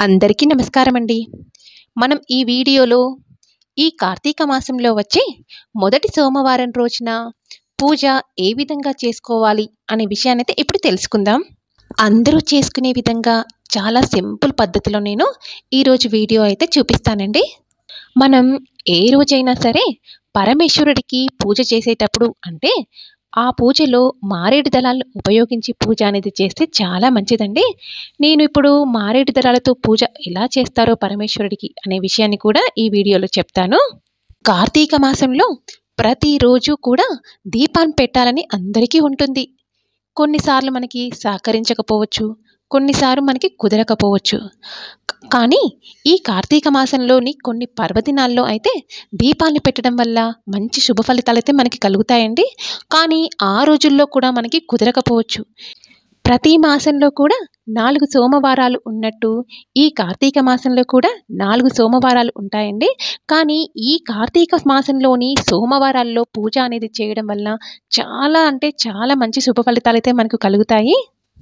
అందరికీ నమస్కారం అండి మనం ఈ వీడియోలో ఈ కార్తీక మాసంలో వచ్చే మొదటి సోమవారం రోజున పూజ ఏ విధంగా చేసుకోవాలి అనే విషయాన్ని అయితే ఇప్పుడు తెలుసుకుందాం అందరూ చేసుకునే విధంగా చాలా సింపుల్ పద్ధతిలో నేను ఈరోజు వీడియో అయితే చూపిస్తానండి మనం ఏ రోజైనా సరే పరమేశ్వరుడికి పూజ చేసేటప్పుడు అంటే ఆ పూజలో మారేడు దళాలను ఉపయోగించి పూజ అనేది చేస్తే చాలా మంచిదండి నేను ఇప్పుడు మారేడు దళాలతో పూజ ఎలా చేస్తారో పరమేశ్వరుడికి అనే విషయాన్ని కూడా ఈ వీడియోలో చెప్తాను కార్తీక మాసంలో ప్రతిరోజు కూడా దీపాన్ని పెట్టాలని అందరికీ ఉంటుంది కొన్నిసార్లు మనకి సహకరించకపోవచ్చు కొన్నిసార్లు మనకి కుదరకపోవచ్చు కానీ ఈ కార్తీక మాసంలోని కొన్ని పర్వదినాల్లో అయితే దీపాన్ని పెట్టడం వల్ల మంచి శుభ ఫలితాలు అయితే మనకి కలుగుతాయండి కానీ ఆ రోజుల్లో కూడా మనకి కుదరకపోవచ్చు ప్రతి మాసంలో కూడా నాలుగు సోమవారాలు ఉన్నట్టు ఈ కార్తీక మాసంలో కూడా నాలుగు సోమవారాలు ఉంటాయండి కానీ ఈ కార్తీక మాసంలోని సోమవారాల్లో పూజ అనేది చేయడం వల్ల చాలా అంటే చాలా మంచి శుభ ఫలితాలు అయితే మనకు కలుగుతాయి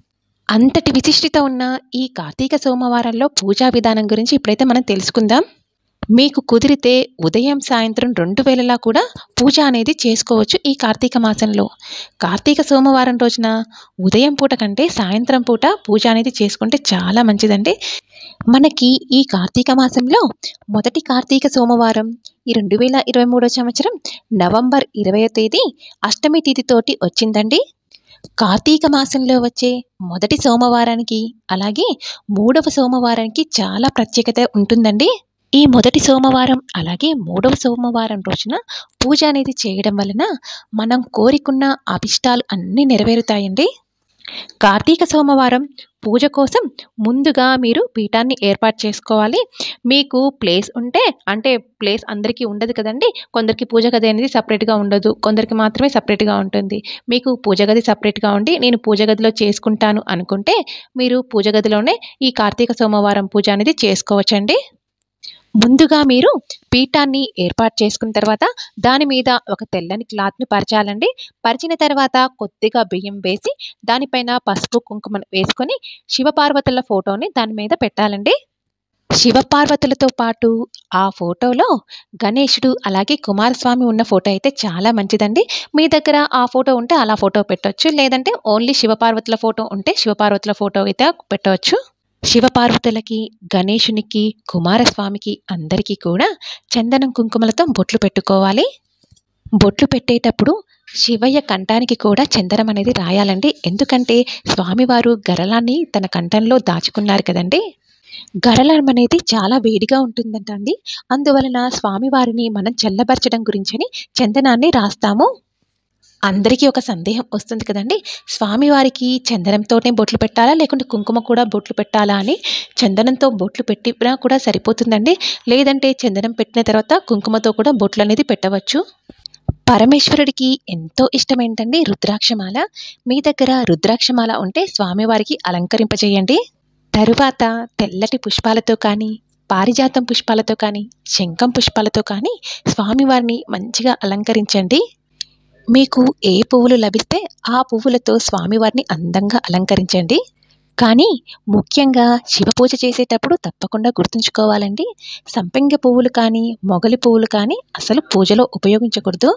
అంతటి విశిష్టత ఉన్న ఈ కార్తీక సోమవారాల్లో పూజా విధానం గురించి ఇప్పుడైతే మనం తెలుసుకుందాం మీకు కుదిరితే ఉదయం సాయంత్రం రెండు వేళలా కూడా పూజ అనేది చేసుకోవచ్చు ఈ కార్తీక మాసంలో కార్తీక సోమవారం రోజున ఉదయం పూట కంటే సాయంత్రం పూట పూజ అనేది చేసుకుంటే చాలా మంచిదండి మనకి ఈ కార్తీక మాసంలో మొదటి కార్తీక సోమవారం ఈ రెండు వేల ఇరవై మూడో సంవత్సరం నవంబర్ ఇరవై తేదీ అష్టమి తిథితోటి వచ్చిందండి కార్తీక మాసంలో వచ్చే మొదటి సోమవారానికి అలాగే మూడవ సోమవారానికి చాలా ప్రత్యేకత ఉంటుందండి ఈ మొదటి సోమవారం అలాగే మూడవ సోమవారం రోజున పూజ అనేది చేయడం వలన మనం కోరికున్న అభిష్టాలు అన్నీ నెరవేరుతాయండి కార్తీక సోమవారం పూజ కోసం ముందుగా మీరు పీఠాన్ని ఏర్పాటు చేసుకోవాలి మీకు ప్లేస్ ఉంటే అంటే ప్లేస్ అందరికీ ఉండదు కదండి కొందరికి పూజ గది అనేది సపరేట్గా ఉండదు కొందరికి మాత్రమే సపరేట్గా ఉంటుంది మీకు పూజ గది సపరేట్గా ఉండి నేను పూజ గదిలో చేసుకుంటాను అనుకుంటే మీరు పూజ గదిలోనే ఈ కార్తీక సోమవారం పూజ అనేది చేసుకోవచ్చండి ముందుగా మీరు పీఠాన్ని ఏర్పాటు చేసుకున్న తర్వాత దాని మీద ఒక తెల్లని క్లాత్ని పరచాలండి పరిచిన తర్వాత కొద్దిగా బియ్యం వేసి దానిపైన పసుపు కుంకుమను వేసుకొని శివపార్వతుల ఫోటోని దాని మీద పెట్టాలండి శివపార్వతులతో పాటు ఆ ఫోటోలో గణేశుడు అలాగే కుమారస్వామి ఉన్న ఫోటో అయితే చాలా మంచిదండి మీ దగ్గర ఆ ఫోటో ఉంటే అలా ఫోటో పెట్టవచ్చు లేదంటే ఓన్లీ శివపార్వతుల ఫోటో ఉంటే శివపార్వతుల ఫోటో అయితే పెట్టవచ్చు శివపార్వతులకి గణేశునికి కుమారస్వామికి అందరికీ కూడా చందనం కుంకుమలతో బొట్లు పెట్టుకోవాలి బొట్లు పెట్టేటప్పుడు శివయ్య కంఠానికి కూడా చందనం అనేది రాయాలండి ఎందుకంటే స్వామివారు గరళాన్ని తన కంఠంలో దాచుకున్నారు కదండి గరళం అనేది చాలా వేడిగా ఉంటుందంట అండి అందువలన స్వామివారిని మనం చల్లబరచడం గురించని చందనాన్ని రాస్తాము అందరికీ ఒక సందేహం వస్తుంది కదండి స్వామివారికి చందనంతోనే బొట్లు పెట్టాలా లేకుంటే కుంకుమ కూడా బొట్లు పెట్టాలా అని చందనంతో బొట్లు పెట్టినా కూడా సరిపోతుందండి లేదంటే చందనం పెట్టిన తర్వాత కుంకుమతో కూడా బొట్లు అనేది పెట్టవచ్చు పరమేశ్వరుడికి ఎంతో ఇష్టం ఏంటండి రుద్రాక్షమాల మీ దగ్గర రుద్రాక్షమాల ఉంటే స్వామివారికి అలంకరింపజేయండి తరువాత తెల్లటి పుష్పాలతో కానీ పారిజాతం పుష్పాలతో కానీ శంఖం పుష్పాలతో కానీ స్వామివారిని మంచిగా అలంకరించండి మీకు ఏ పువ్వులు లభిస్తే ఆ పువ్వులతో స్వామివారిని అందంగా అలంకరించండి కానీ ముఖ్యంగా శివ పూజ చేసేటప్పుడు తప్పకుండా గుర్తుంచుకోవాలండి సంపెంగ పువ్వులు కానీ మొగలి పువ్వులు కానీ అసలు పూజలో ఉపయోగించకూడదు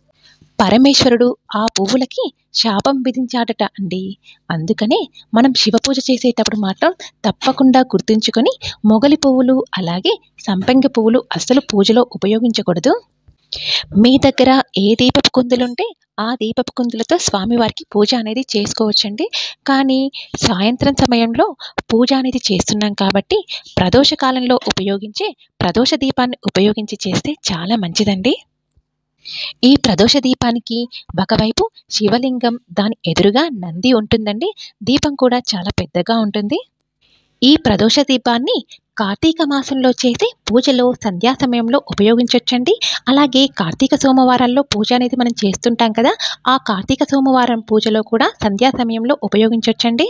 పరమేశ్వరుడు ఆ పువ్వులకి శాపం విధించాడట అండి అందుకనే మనం శివ పూజ చేసేటప్పుడు మాత్రం తప్పకుండా గుర్తుంచుకొని మొగలి పువ్వులు అలాగే సంపెంగ పువ్వులు అసలు పూజలో ఉపయోగించకూడదు మీ దగ్గర ఏ దీపపు కుందులుంటే ఆ దీపపు కుందులతో స్వామివారికి పూజ అనేది చేసుకోవచ్చండి కానీ సాయంత్రం సమయంలో పూజ అనేది చేస్తున్నాం కాబట్టి ప్రదోష కాలంలో ఉపయోగించే ప్రదోష దీపాన్ని ఉపయోగించి చేస్తే చాలా మంచిదండి ఈ ప్రదోష దీపానికి ఒకవైపు శివలింగం దాని ఎదురుగా నంది ఉంటుందండి దీపం కూడా చాలా పెద్దగా ఉంటుంది ఈ ప్రదోష దీపాన్ని కార్తీక మాసంలో చేసి పూజలో సంధ్యా సమయంలో ఉపయోగించవచ్చండి అలాగే కార్తీక సోమవారాల్లో పూజ అనేది మనం చేస్తుంటాం కదా ఆ కార్తీక సోమవారం పూజలో కూడా సంధ్యా సమయంలో ఉపయోగించవచ్చండి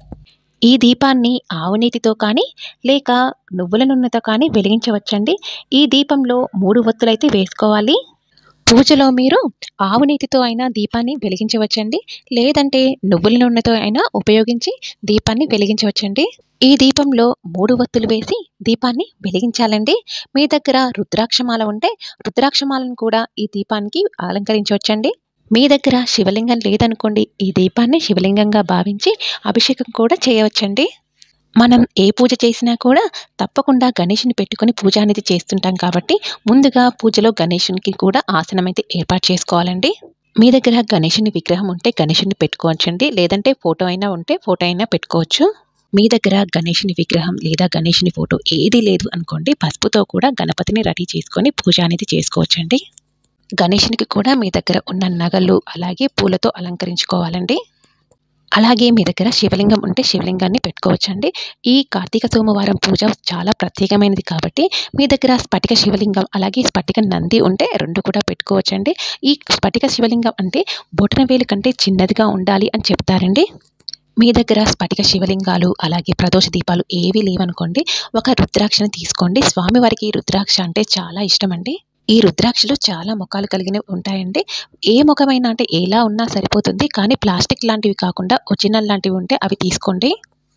ఈ దీపాన్ని ఆవునీతితో కానీ లేక నువ్వుల నూనెతో కానీ వెలిగించవచ్చండి ఈ దీపంలో మూడు ఒత్తులైతే వేసుకోవాలి పూజలో మీరు ఆవు నీతితో అయినా దీపాన్ని వెలిగించవచ్చండి లేదంటే నువ్వుల నూనెతో అయినా ఉపయోగించి దీపాన్ని వెలిగించవచ్చండి ఈ దీపంలో మూడు వత్తులు వేసి దీపాన్ని వెలిగించాలండి మీ దగ్గర రుద్రాక్షమాల ఉంటే రుద్రాక్షమాలను కూడా ఈ దీపానికి అలంకరించవచ్చండి మీ దగ్గర శివలింగం లేదనుకోండి ఈ దీపాన్ని శివలింగంగా భావించి అభిషేకం కూడా చేయవచ్చండి మనం ఏ పూజ చేసినా కూడా తప్పకుండా గణేషుని పెట్టుకొని పూజ అనేది చేస్తుంటాం కాబట్టి ముందుగా పూజలో గణేషునికి కూడా ఆసనం అయితే ఏర్పాటు చేసుకోవాలండి మీ దగ్గర గణేషుని విగ్రహం ఉంటే గణేషుని పెట్టుకోవచ్చండి లేదంటే ఫోటో అయినా ఉంటే ఫోటో అయినా పెట్టుకోవచ్చు మీ దగ్గర గణేషుని విగ్రహం లేదా గణేషుని ఫోటో ఏది లేదు అనుకోండి పసుపుతో కూడా గణపతిని రెడీ చేసుకొని పూజ అనేది చేసుకోవచ్చండి గణేషునికి కూడా మీ దగ్గర ఉన్న నగలు అలాగే పూలతో అలంకరించుకోవాలండి అలాగే మీ దగ్గర శివలింగం ఉంటే శివలింగాన్ని పెట్టుకోవచ్చండి ఈ కార్తీక సోమవారం పూజ చాలా ప్రత్యేకమైనది కాబట్టి మీ దగ్గర స్ఫటిక శివలింగం అలాగే స్ఫటిక నంది ఉంటే రెండు కూడా పెట్టుకోవచ్చండి ఈ స్ఫటిక శివలింగం అంటే బొటనవేలు కంటే చిన్నదిగా ఉండాలి అని చెప్తారండి మీ దగ్గర స్ఫటిక శివలింగాలు అలాగే ప్రదోష దీపాలు ఏవి లేవనుకోండి ఒక రుద్రాక్షను తీసుకోండి స్వామివారికి రుద్రాక్ష అంటే చాలా ఇష్టమండి ఈ రుద్రాక్షలు చాలా ముఖాలు కలిగినవి ఉంటాయండి ఏ ముఖమైనా అంటే ఎలా ఉన్నా సరిపోతుంది కానీ ప్లాస్టిక్ లాంటివి కాకుండా ఒరిజినల్ లాంటివి ఉంటే అవి తీసుకోండి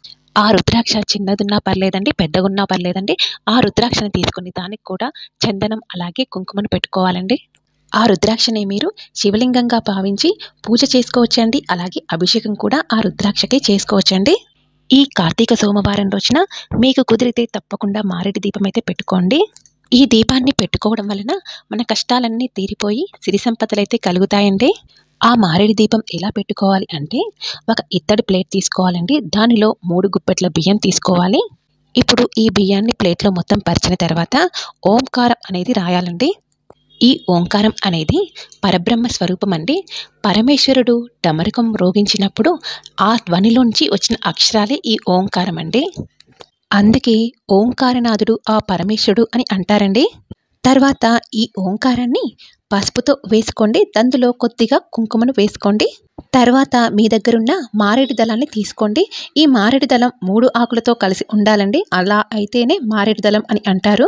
ఆ రుద్రాక్ష చిన్నదున్నా పర్లేదండి పెద్దగున్నా పర్లేదండి ఆ రుద్రాక్షని తీసుకుని దానికి కూడా చందనం అలాగే కుంకుమను పెట్టుకోవాలండి ఆ రుద్రాక్షని మీరు శివలింగంగా భావించి పూజ చేసుకోవచ్చండి అలాగే అభిషేకం కూడా ఆ రుద్రాక్షకే చేసుకోవచ్చండి ఈ కార్తీక సోమవారం రోజున మీకు కుదిరితే తప్పకుండా మారేడు దీపం అయితే పెట్టుకోండి ఈ దీపాన్ని పెట్టుకోవడం వలన మన కష్టాలన్నీ తీరిపోయి సిరి సంపదలు అయితే కలుగుతాయండి ఆ మారేడు దీపం ఎలా పెట్టుకోవాలి అంటే ఒక ఇత్తడి ప్లేట్ తీసుకోవాలండి దానిలో మూడు గుప్పెట్ల బియ్యం తీసుకోవాలి ఇప్పుడు ఈ బియ్యాన్ని ప్లేట్లో మొత్తం పరిచిన తర్వాత ఓంకారం అనేది రాయాలండి ఈ ఓంకారం అనేది పరబ్రహ్మ స్వరూపం అండి పరమేశ్వరుడు డమరకం రోగించినప్పుడు ఆ ధ్వనిలోంచి వచ్చిన అక్షరాలే ఈ ఓంకారం అండి అందుకే ఓంకారనాథుడు ఆ పరమేశ్వరుడు అని అంటారండి తర్వాత ఈ ఓంకారాన్ని పసుపుతో వేసుకోండి అందులో కొద్దిగా కుంకుమను వేసుకోండి తర్వాత మీ దగ్గరున్న మారేడు దళాన్ని తీసుకోండి ఈ మారేడు దళం మూడు ఆకులతో కలిసి ఉండాలండి అలా అయితేనే మారేడు దళం అని అంటారు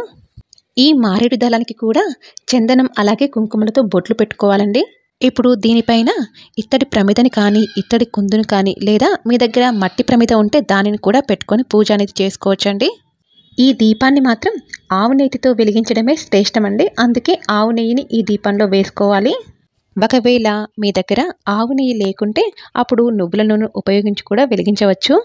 ఈ మారేడు దళానికి కూడా చందనం అలాగే కుంకుమలతో బొట్లు పెట్టుకోవాలండి ఇప్పుడు దీనిపైన ఇత్తడి ప్రమిదని కానీ ఇత్తడి కుందును కానీ లేదా మీ దగ్గర మట్టి ప్రమిద ఉంటే దానిని కూడా పెట్టుకొని పూజ అనేది చేసుకోవచ్చండి ఈ దీపాన్ని మాత్రం ఆవు నెయ్యితో వెలిగించడమే శ్రేష్టమండి అందుకే ఆవు నెయ్యిని ఈ దీపంలో వేసుకోవాలి ఒకవేళ మీ దగ్గర ఆవు నెయ్యి లేకుంటే అప్పుడు నువ్వుల నూనె ఉపయోగించి కూడా వెలిగించవచ్చు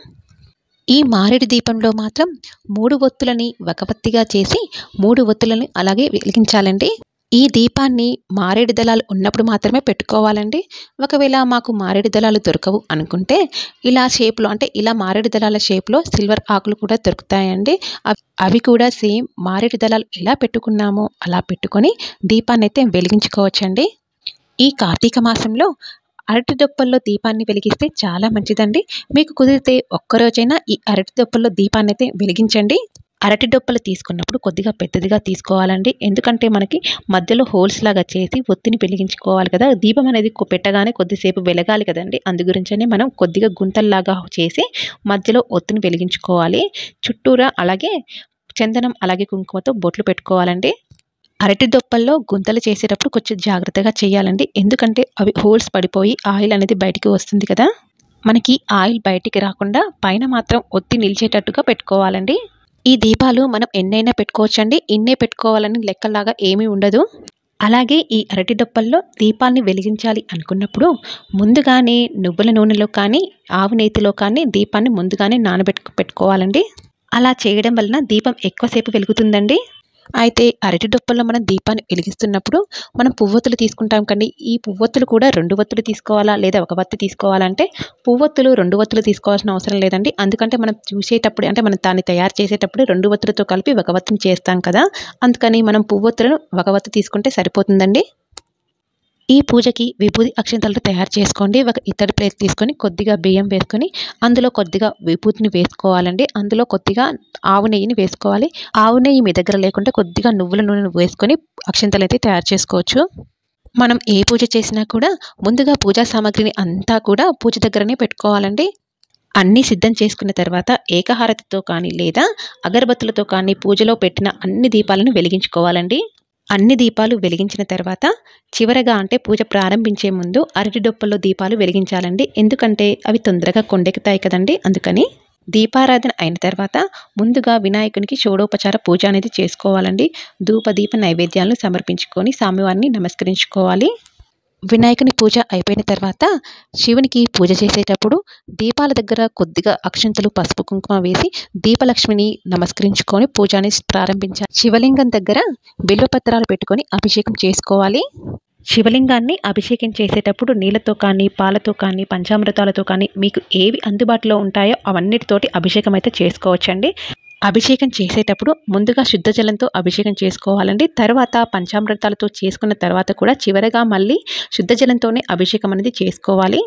ఈ మారేడు దీపంలో మాత్రం మూడు ఒత్తులని ఒకవత్తిగా చేసి మూడు ఒత్తులని అలాగే వెలిగించాలండి ఈ దీపాన్ని మారేడు దళాలు ఉన్నప్పుడు మాత్రమే పెట్టుకోవాలండి ఒకవేళ మాకు మారేడు దళాలు దొరకవు అనుకుంటే ఇలా షేప్లో అంటే ఇలా మారేడు దళాల షేప్లో సిల్వర్ ఆకులు కూడా దొరుకుతాయండి అవ్- అవి కూడా సేమ్ మారేడు దళాలు ఎలా పెట్టుకున్నామో అలా పెట్టుకొని దీపాన్ని అయితే వెలిగించుకోవచ్చండి ఈ కార్తీక మాసంలో అరటి దొప్పల్లో దీపాన్ని వెలిగిస్తే చాలా మంచిదండి మీకు కుదిరితే ఒక్కరోజైనా ఈ అరటి దొప్పల్లో దీపాన్ని అయితే వెలిగించండి అరటి డొప్పలు తీసుకున్నప్పుడు కొద్దిగా పెద్దదిగా తీసుకోవాలండి ఎందుకంటే మనకి మధ్యలో హోల్స్ లాగా చేసి ఒత్తిని వెలిగించుకోవాలి కదా దీపం అనేది కొ- పెట్టగానే కొద్దిసేపు వెలగాలి కదండి అందు గురించనే మనం కొద్దిగా గుంతల్లాగా చేసి మధ్యలో ఒత్తిని వెలిగించుకోవాలి చుట్టూరా అలాగే చందనం అలాగే కుంకుమతో బొట్లు పెట్టుకోవాలండి అరటి దొప్పల్లో గుంతలు చేసేటప్పుడు కొంచెం జాగ్రత్తగా చేయాలండి ఎందుకంటే అవి హోల్స్ పడిపోయి ఆయిల్ అనేది బయటికి వస్తుంది కదా మనకి ఆయిల్ బయటికి రాకుండా పైన మాత్రం ఒత్తి నిలిచేటట్టుగా పెట్టుకోవాలండి ఈ దీపాలు మనం ఎన్నైనా పెట్టుకోవచ్చండి ఇన్నే పెట్టుకోవాలని లెక్కలాగా ఏమీ ఉండదు అలాగే ఈ అరటి డొప్పల్లో దీపాన్ని వెలిగించాలి అనుకున్నప్పుడు ముందుగానే నువ్వుల నూనెలో కానీ ఆవు నేతిలో కానీ దీపాన్ని ముందుగానే నానబెట్టు పెట్టుకోవాలండి అలా చేయడం వలన దీపం ఎక్కువసేపు వెలుగుతుందండి అయితే అరటి డొప్పల్లో మనం దీపాన్ని వెలిగిస్తున్నప్పుడు మనం పువ్వొత్తులు తీసుకుంటాం కండి ఈ పువ్వొత్తులు కూడా రెండు వత్తులు తీసుకోవాలా లేదా ఒక వత్తి తీసుకోవాలంటే పువ్వొత్తులు రెండు వత్తులు తీసుకోవాల్సిన అవసరం లేదండి అందుకంటే మనం చూసేటప్పుడు అంటే మనం దాన్ని తయారు చేసేటప్పుడు రెండు వత్తులతో కలిపి ఒక వత్తిని చేస్తాం కదా అందుకని మనం పువ్వొత్తులను ఒక వత్తి తీసుకుంటే సరిపోతుందండి ఈ పూజకి విభూది అక్షంతలు తయారు చేసుకోండి ఒక ఇత్తడి ప్లేట్ తీసుకొని కొద్దిగా బియ్యం వేసుకొని అందులో కొద్దిగా విభూతిని వేసుకోవాలండి అందులో కొద్దిగా ఆవు నెయ్యిని వేసుకోవాలి ఆవు నెయ్యి మీ దగ్గర లేకుంటే కొద్దిగా నువ్వుల నూనెను వేసుకొని అక్షంతలు అయితే తయారు చేసుకోవచ్చు మనం ఏ పూజ చేసినా కూడా ముందుగా పూజా సామాగ్రిని అంతా కూడా పూజ దగ్గరనే పెట్టుకోవాలండి అన్నీ సిద్ధం చేసుకున్న తర్వాత ఏకహారతితో కానీ లేదా అగరబత్తులతో కానీ పూజలో పెట్టిన అన్ని దీపాలను వెలిగించుకోవాలండి అన్ని దీపాలు వెలిగించిన తర్వాత చివరగా అంటే పూజ ప్రారంభించే ముందు అరటి డొప్పల్లో దీపాలు వెలిగించాలండి ఎందుకంటే అవి తొందరగా కొండెక్కుతాయి కదండి అందుకని దీపారాధన అయిన తర్వాత ముందుగా వినాయకునికి షోడోపచార పూజ అనేది చేసుకోవాలండి ధూప దీప నైవేద్యాలను సమర్పించుకొని స్వామివారిని నమస్కరించుకోవాలి వినాయకుని పూజ అయిపోయిన తర్వాత శివునికి పూజ చేసేటప్పుడు దీపాల దగ్గర కొద్దిగా అక్షంతలు పసుపు కుంకుమ వేసి దీపలక్ష్మిని నమస్కరించుకొని పూజ అనేది ప్రారంభించాలి శివలింగం దగ్గర బిల్వపత్రాలు పెట్టుకొని అభిషేకం చేసుకోవాలి శివలింగాన్ని అభిషేకం చేసేటప్పుడు నీళ్ళతో కానీ పాలతో కానీ పంచామృతాలతో కానీ మీకు ఏవి అందుబాటులో ఉంటాయో అవన్నిటితోటి అభిషేకం అయితే చేసుకోవచ్చండి అభిషేకం చేసేటప్పుడు ముందుగా శుద్ధ జలంతో అభిషేకం చేసుకోవాలండి తర్వాత పంచామృతాలతో చేసుకున్న తర్వాత కూడా చివరగా మళ్ళీ శుద్ధ జలంతోనే అభిషేకం అనేది చేసుకోవాలి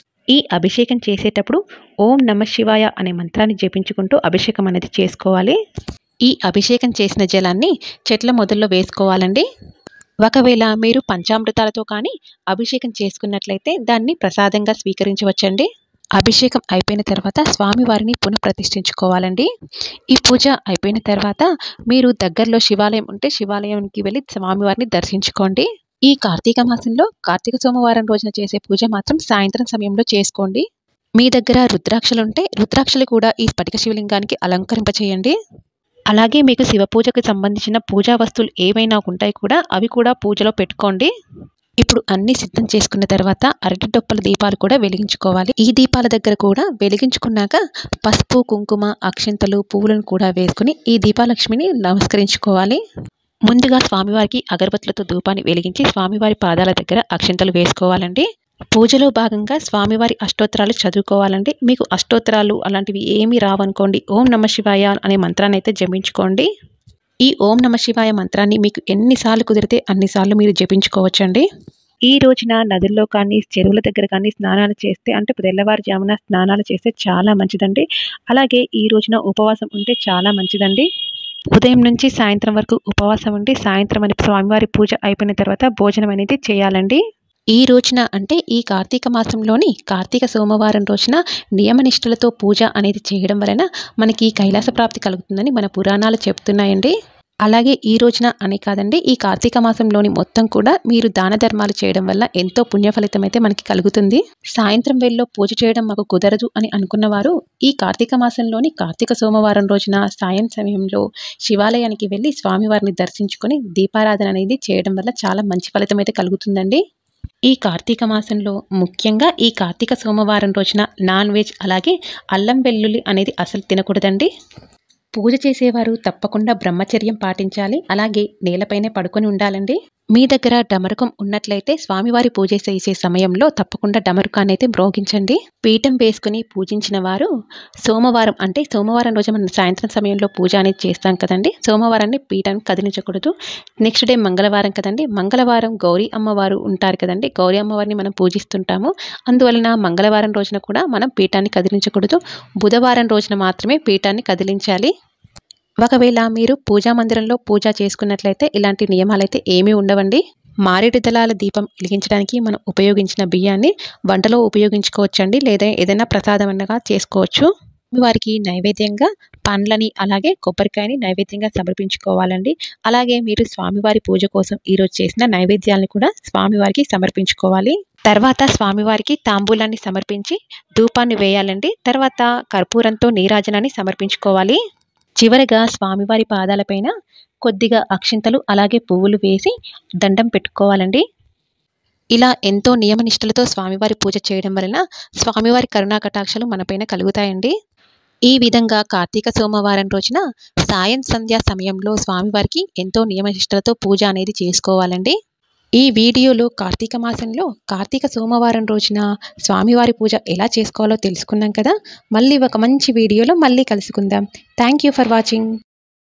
ఈ అభిషేకం చేసేటప్పుడు ఓం నమ శివాయ అనే మంత్రాన్ని జపించుకుంటూ అభిషేకం అనేది చేసుకోవాలి ఈ అభిషేకం చేసిన జలాన్ని చెట్ల మొదల్లో వేసుకోవాలండి ఒకవేళ మీరు పంచామృతాలతో కానీ అభిషేకం చేసుకున్నట్లయితే దాన్ని ప్రసాదంగా స్వీకరించవచ్చండి అభిషేకం అయిపోయిన తర్వాత స్వామివారిని పునఃప్రతిష్ఠించుకోవాలండి ఈ పూజ అయిపోయిన తర్వాత మీరు దగ్గరలో శివాలయం ఉంటే శివాలయానికి వెళ్ళి స్వామివారిని దర్శించుకోండి ఈ కార్తీక మాసంలో కార్తీక సోమవారం రోజున చేసే పూజ మాత్రం సాయంత్రం సమయంలో చేసుకోండి మీ దగ్గర రుద్రాక్షలు ఉంటే రుద్రాక్షలు కూడా ఈ స్ఫటిక శివలింగానికి అలంకరింపచేయండి అలాగే మీకు శివ పూజకు సంబంధించిన పూజా వస్తువులు ఏవైనా ఉంటాయి కూడా అవి కూడా పూజలో పెట్టుకోండి ఇప్పుడు అన్ని సిద్ధం చేసుకున్న తర్వాత అరటి డొప్పల దీపాలు కూడా వెలిగించుకోవాలి ఈ దీపాల దగ్గర కూడా వెలిగించుకున్నాక పసుపు కుంకుమ అక్షంతలు పువ్వులను కూడా వేసుకుని ఈ దీపాలక్ష్మిని నమస్కరించుకోవాలి ముందుగా స్వామివారికి అగరబత్తులతో ధూపాన్ని వెలిగించి స్వామివారి పాదాల దగ్గర అక్షంతలు వేసుకోవాలండి పూజలో భాగంగా స్వామివారి అష్టోత్తరాలు చదువుకోవాలండి మీకు అష్టోత్తరాలు అలాంటివి ఏమీ రావనుకోండి ఓం నమ శివాయ అనే మంత్రాన్ని అయితే జపించుకోండి ఈ ఓం నమ శివాయ మంత్రాన్ని మీకు ఎన్నిసార్లు కుదిరితే అన్నిసార్లు మీరు జపించుకోవచ్చండి ఈ రోజున నదుల్లో కానీ చెరువుల దగ్గర కానీ స్నానాలు చేస్తే అంటే తెల్లవారుజామున స్నానాలు చేస్తే చాలా మంచిదండి అలాగే ఈ రోజున ఉపవాసం ఉంటే చాలా మంచిదండి ఉదయం నుంచి సాయంత్రం వరకు ఉపవాసం ఉండి సాయంత్రం అని స్వామివారి పూజ అయిపోయిన తర్వాత భోజనం అనేది చేయాలండి ఈ రోజున అంటే ఈ కార్తీక మాసంలోని కార్తీక సోమవారం రోజున నియమనిష్టలతో పూజ అనేది చేయడం వలన మనకి కైలాస ప్రాప్తి కలుగుతుందని మన పురాణాలు చెప్తున్నాయండి అలాగే ఈ రోజున అని కాదండి ఈ కార్తీక మాసంలోని మొత్తం కూడా మీరు దాన ధర్మాలు చేయడం వల్ల ఎంతో పుణ్య ఫలితం అయితే మనకి కలుగుతుంది సాయంత్రం వేళలో పూజ చేయడం మాకు కుదరదు అని అనుకున్నవారు ఈ కార్తీక మాసంలోని కార్తీక సోమవారం రోజున సాయం సమయంలో శివాలయానికి వెళ్ళి స్వామివారిని దర్శించుకొని దీపారాధన అనేది చేయడం వల్ల చాలా మంచి ఫలితం అయితే కలుగుతుందండి ఈ కార్తీక మాసంలో ముఖ్యంగా ఈ కార్తీక సోమవారం రోజున నాన్ వెజ్ అలాగే అల్లం వెల్లుల్లి అనేది అసలు తినకూడదండి పూజ చేసేవారు తప్పకుండా బ్రహ్మచర్యం పాటించాలి అలాగే నేలపైనే పడుకొని ఉండాలండి మీ దగ్గర డమరుకం ఉన్నట్లయితే స్వామివారి పూజ చేసే సమయంలో తప్పకుండా డమరుకాన్ని అయితే మ్రోగించండి పీఠం వేసుకుని పూజించిన వారు సోమవారం అంటే సోమవారం రోజు మనం సాయంత్రం సమయంలో పూజ అనేది చేస్తాం కదండి సోమవారాన్ని పీఠాన్ని కదిలించకూడదు నెక్స్ట్ డే మంగళవారం కదండి మంగళవారం గౌరీ అమ్మవారు ఉంటారు కదండి గౌరీ అమ్మవారిని మనం పూజిస్తుంటాము అందువలన మంగళవారం రోజున కూడా మనం పీఠాన్ని కదిలించకూడదు బుధవారం రోజున మాత్రమే పీఠాన్ని కదిలించాలి ఒకవేళ మీరు పూజా మందిరంలో పూజ చేసుకున్నట్లయితే ఇలాంటి నియమాలైతే ఏమీ ఉండవండి మారేడు దళాల దీపం వెలిగించడానికి మనం ఉపయోగించిన బియ్యాన్ని వంటలో ఉపయోగించుకోవచ్చండి లేదా ఏదైనా ప్రసాదం అన్నగా చేసుకోవచ్చు వారికి నైవేద్యంగా పండ్లని అలాగే కొబ్బరికాయని నైవేద్యంగా సమర్పించుకోవాలండి అలాగే మీరు స్వామివారి పూజ కోసం ఈరోజు చేసిన నైవేద్యాలను కూడా స్వామివారికి సమర్పించుకోవాలి తర్వాత స్వామివారికి తాంబూలాన్ని సమర్పించి ధూపాన్ని వేయాలండి తర్వాత కర్పూరంతో నీరాజనాన్ని సమర్పించుకోవాలి చివరగా స్వామివారి పాదాలపైన కొద్దిగా అక్షింతలు అలాగే పువ్వులు వేసి దండం పెట్టుకోవాలండి ఇలా ఎంతో నియమనిష్టలతో స్వామివారి పూజ చేయడం వలన స్వామివారి కరుణా కటాక్షలు మనపైన కలుగుతాయండి ఈ విధంగా కార్తీక సోమవారం రోజున సాయం సంధ్యా సమయంలో స్వామివారికి ఎంతో నియమనిష్టలతో పూజ అనేది చేసుకోవాలండి ఈ వీడియోలో కార్తీక మాసంలో కార్తీక సోమవారం రోజున స్వామివారి పూజ ఎలా చేసుకోవాలో తెలుసుకున్నాం కదా మళ్ళీ ఒక మంచి వీడియోలో మళ్ళీ కలుసుకుందాం థ్యాంక్ యూ ఫర్ వాచింగ్